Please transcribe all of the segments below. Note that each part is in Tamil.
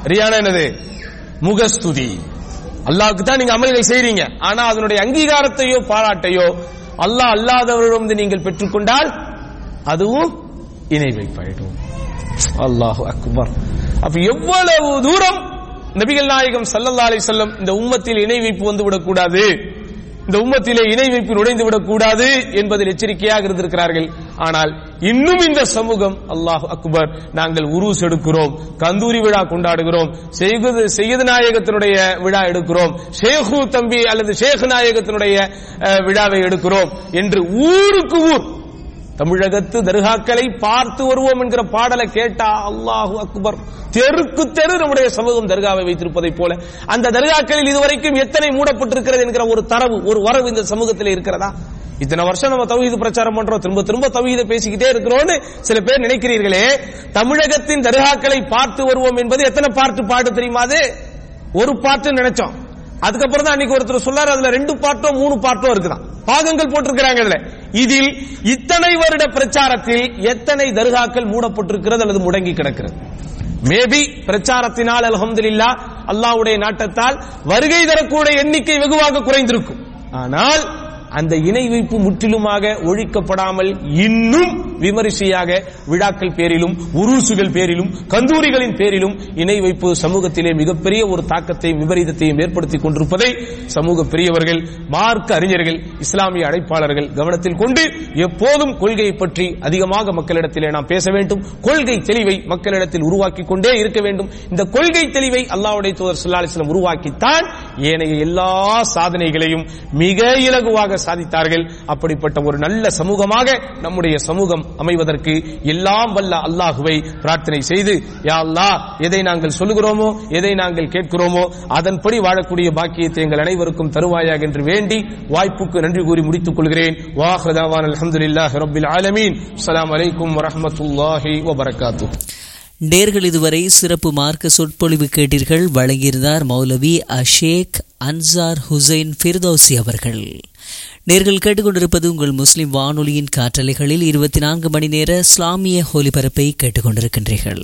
ரியானா என்னது முகஸ்துதி அல்லாஹ்வுக்கு தான் நீங்க அமல்கள் செய்றீங்க ஆனா அதனுடைய அங்கீகாரத்தையோ பாராட்டையோ அல்லாஹ் அல்லாதவரிடம் நீங்கள் பெற்றுக்கொண்டால் அதுவும் இணை வைப்பாயிடும் அல்லாஹு அக்பர் அப்ப எவ்வளவு தூரம் நபிகள் நாயகம் ஸல்லல்லாஹு அலைஹி வஸல்லம் இந்த உம்மத்தில் இணை வைப்பு வந்து விடக்கூடாது இந்த உம்மத்திலே இணை வைப்பு நுழைந்து விடக்கூடாது என்பதில் எச்சரிக்கையாக இருந்திருக்கிறார்கள் ஆனால் இன்னும் இந்த சமூகம் அல்லாஹ் அக்பர் நாங்கள் உருஸ் எடுக்கிறோம் கந்தூரி விழா கொண்டாடுகிறோம் செய்குது செய்யது நாயகத்தினுடைய விழா எடுக்கிறோம் ஷேகு தம்பி அல்லது ஷேக் நாயகத்தினுடைய அஹ், விழாவை எடுக்கிறோம் என்று ஊருக்கு ஊர் தமிழகத்து தர்காக்களை பார்த்து வருவோம் என்கிற பாடலை கேட்டா அல்லாஹு அக்பர் தெருக்கு தெரு நம்முடைய சமூகம் தர்காவை வைத்திருப்பதை போல அந்த தர்காக்களில் இதுவரைக்கும் எத்தனை மூடப்பட்டிருக்கிறது என்கிற ஒரு தரவு ஒரு வரவு இந்த சமூகத்தில் இருக்கிறதா இத்தனை வருஷம் நம்ம தௌஹீது பிரச்சாரம் பண்றோம் திரும்ப திரும்ப தௌஹீதை பேசிக்கிட்டே இருக்கிறோம்னு சில பேர் நினைக்கிறீர்களே தமிழகத்தின் தர்காக்களை பார்த்து வருவோம் என்பது எத்தனை பாட்டு பாட்டு தெரியுமா அது ஒரு பாட்டு நினைச்சோம் அதுக்கப்புறம் தான் அன்னைக்கு ஒருத்தர் சொல்லாரு அதுல ரெண்டு பாட்டோ மூணு பாட்டோ இருக்குதான் பாகங்கள் போட்டிருக்கிறாங்க அதுல இதில் இத்தனை வருட பிரச்சாரத்தில் எத்தனை தர்காக்கள் மூடப்பட்டிருக்கிறது அல்லது முடங்கி கிடக்கிறது மேபி பிரச்சாரத்தினால் அல்ஹம்துலில்லா அல்லாஹ்வுடைய நாட்டத்தால் வருகை தரக்கூடிய எண்ணிக்கை வெகுவாக குறைந்திருக்கும் ஆனால் அந்த இணை வைப்பு முற்றிலுமாக ஒழிக்கப்படாமல் இன்னும் விமரிசையாக விழாக்கள் பேரிலும் உருசுகள் பேரிலும் கந்தூரிகளின் பேரிலும் இணை வைப்பு சமூகத்திலே மிகப்பெரிய ஒரு தாக்கத்தையும் விபரீதத்தையும் ஏற்படுத்திக் கொண்டிருப்பதை சமூக பெரியவர்கள் மார்க்க அறிஞர்கள் இஸ்லாமிய அழைப்பாளர்கள் கவனத்தில் கொண்டு எப்போதும் கொள்கையை பற்றி அதிகமாக மக்களிடத்திலே நாம் பேச வேண்டும் கொள்கை தெளிவை மக்களிடத்தில் உருவாக்கி கொண்டே இருக்க வேண்டும் இந்த கொள்கை தெளிவை அல்லாஹ்வுடைய தூதர் ஸல்லல்லாஹு அலைஹி வஸல்லம் உருவாக்கித்தான் ஏனைய எல்லா சாதனைகளையும் மிக இலகுவாக சாதித்தார்கள் அப்படிப்பட்ட ஒரு நல்ல சமூகமாக நம்முடைய சமூகம் அமைவதற்கு எல்லாம் வல்ல அல்லாஹுவை பிரார்த்தனை செய்து யா அல்லாஹ் எதை நாங்கள் சொல்லுகிறோமோ எதை நாங்கள் கேட்கிறோமோ அதன்படி வாழக்கூடிய பாக்கியத்தை எங்கள் அனைவருக்கும் தருவாயாக என்று வேண்டி வாய்ப்புக்கு நன்றி கூறி முடித்துக் கொள்கிறேன் வாஹ்ரதாவான் அல்ஹம்துலில்லாஹி ரப்பில் ஆலமீன் அஸ்ஸலாமு அலைக்கும் வரஹ்மத்துல்லாஹி வபரகாத்துஹு நேர்கள் இதுவரை சிறப்பு மார்க்க சொற்பொழிவு கேட்டீர்கள் வழங்கியிருந்தார் மௌலவி அஷேக் அன்சார் ஹுசைன் ஃபிர்தௌசி அவர்கள் நேர்கள் கேட்டுக்கொண்டிருப்பது உங்கள் முஸ்லிம் வானொலியின் காற்றலைகளில் இருபத்தி நான்கு மணி நேர இஸ்லாமிய ஒலிபரப்பை கேட்டுக்கொண்டிருக்கின்றீர்கள்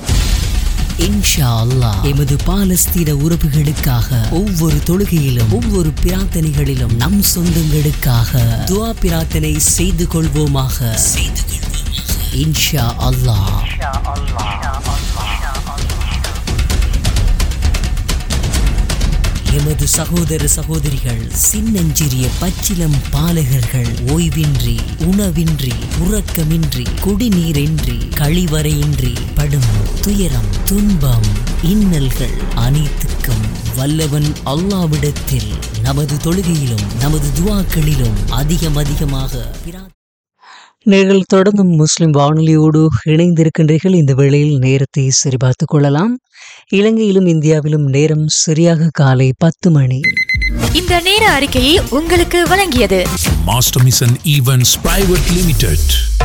இன்ஷா அல்லாஹ் எமது பாலஸ்தீன உறவுகளுக்காக ஒவ்வொரு தொழுகையிலும் ஒவ்வொரு பிரார்த்தனைகளிலும் நம் சொந்தங்களுக்காக துஆ பிரார்த்தனை செய்து கொள்வோமாக செய்து கொள்வோமாக இன்ஷா அல்லாஹ் எமது சகோதர சகோதரிகள் சின்னஞ்சிறிய பச்சிலம் பாலகர்கள் ஓய்வின்றி உணவின்றி உறக்கமின்றி குடிநீரின்றி கழிவறையின்றி படும் துயரம் துன்பம் இன்னல்கள் அனைத்துக்கும் வல்லவன் அல்லாவிடத்தில் நமது தொழுகையிலும் நமது துவாக்களிலும் அதிகம் அதிகமாக பிரார்த்தனை நீங்கள் தொடர்ந்தும் முஸ்லிம் வானொலியோடு இணைந்திருக்கின்றீர்கள் இந்த வேளையில் நேரத்தை சரிபார்த்துக் கொள்ளலாம் இலங்கையிலும் இந்தியாவிலும் நேரம் சரியாக காலை பத்து மணி இந்த நேர அறிக்கையை உங்களுக்கு வழங்கியது Master Mission Events Private Limited.